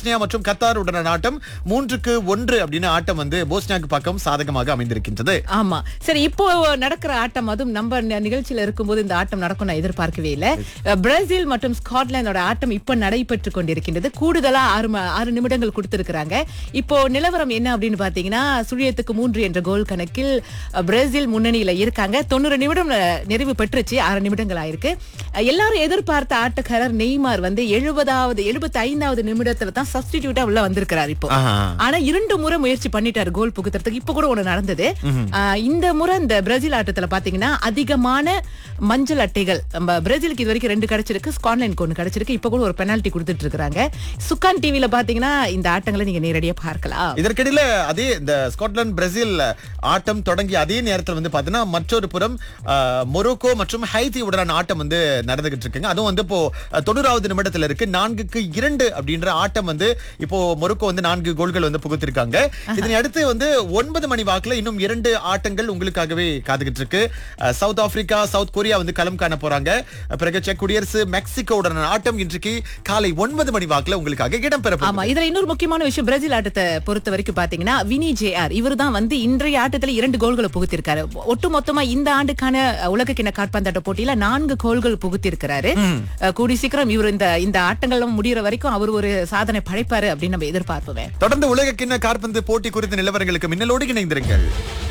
Bosnia மற்றும் Qatar உடனான ஆட்டம் மூன்றுக்கு ஒன்று அப்படின்னு ஆட்டம் வந்து போஸ்னியாக்கு பக்கம் சாதகமாக அமைந்திருக்கின்றது ஆமா சரி இப்போ நடக்கிற ஆட்டம் அதுவும் நம்ம ந- நிகழ்ச்சியில இருக்கும்போது இந்த ஆட்டம் நடக்கும் நான் எதிர்பார்க்கவே இல்ல அஹ், பிரேசில் மற்றும் ஸ்காட்லாந்தோட ஆட்டம் இப்ப நடைபெற்று கொண்டிருக்கின்றது கூடுதலா ஆறு ம- ஆறு நிமிடங்கள் கொடுத்திருக்கிறாங்க இப்போ நிலவரம் என்ன அப்படின்னு பாத்தீங்கன்னா சுழியத்துக்கு மூன்று என்ற கோல் கணக்கில் அஹ், பிரேசில் முன்னணியில இருக்காங்க தொண்ணூறு நிமிடம் அஹ், நிறைவு பெற்றுச்சு ஆறு நிமிடங்கள் ஆயிருக்கு அஹ், எல்லாரும் எதிர்பார்த்த ஆட்டக்காரர் நெய்மார் வந்து எழுபதாவது எழுபத்தி ஐந்தாவது நிமிடத்துல தான் சப்ஸ்டிடியூட்டா உள்ள வந்திருக்கிறார் இப்போ ஆஹா. ஆனா இரண்டு முறை முயற்சி பண்ணிட்டாரு கோல் புகுத்துறதுக்கு இப்ப கூட ஒண்ணு நடந்தது ஆஹ் இந்த முறை இந்த பிரேசில் ஆட்டத்துல பாத்தீங்கன்னா அதிகமான மஞ்சள் அட்டைகள் நம்ம பிரேசிலுக்கு இது வரைக்கும் ரெண்டு கிடைச்சிருக்கு ஸ்காட்லாந்துக்கு ஒண்ணு கிடைச்சிருக்கு இப்ப கூட ஒரு பெனால்டி கொடுத்துட்டு இருக்காங்க சுக்கான் டிவில பாத்தீங்கன்னா இந்த ஆட்டங்களை நீங்க நேரடியா பார்க்கலாம் இதற்கிடையில அதே இந்த ஸ்காட்லாந்து பிரேசில் ஆட்டம் தொடங்கிய அதே நேரத்தில் வந்து பாத்தீங்கன்னா மற்றொரு புறம் ஆஹ், மொரோக்கோ மற்றும் ஹைத்தி உடனான ஆட்டம் வந்து நடந்துகிட்டு இருக்குங்க அதுவும் வந்து இப்போ அஹ், தொண்ணூறாவது நிமிடத்துல இருக்கு நான்குக்கு இரண்டு அப்படின்ற ஆட்டம் வந்து இப்போ மொரோக்கோ வந்து நான்கு கோல்கள் வந்து புகுத்திருக்காங்க இதனை அடுத்து வந்து ஒன்பது மணி வாக்குல இன்னும் இரண்டு ஆட்டங்கள் உங்களுக்காகவே காத்துக்கிட்டு இருக்கு அஹ், சவுத் ஆப்பிரிக்கா சவுத் கொரியா வந்து களம் காண போறாங்க அஹ், பிறகு செக் குடியரசு மெக்சிகோ உடனான ஆட்டம் இன்றைக்கு காலை ஒன்பது மணி வாக்குல உங்களுக்காக இடம்பெற போகுது. ஆமா இதுல இன்னொரு முக்கியமான விஷயம் பிரேசில் ஆட்டத்தை பொறுத்த வரைக்கும் பாத்தீங்கன்னா வினி ஜேஆர் இவர் தான் வந்து இன்றைய ஆட்டத்துல இரண்டு கோல்களை புகுத்திருக்காரு ஒட்டு மொத்தமா இந்த ஆண்டுக்கான அஹ், உலக கிண்ண காற்பந்தாட்ட போட்டியில நான்கு கோல்கள் புகுத்திருக்கிறாரு அஹ், கூடி சீக்கிரம் இவர் இந்த இந்த ஆட்டங்கள் முடியற வரைக்கும் அவர் ஒரு சாதனை படைப்பாரு அப்படின்னு நம்ம எதிர்பார்ப்போம் தொடர்ந்து உலக கிண்ண காற்பந்து போட்டி குறித்த நிலவரங்களுக்கு மின்னலோடு இணைந்திருங்கள்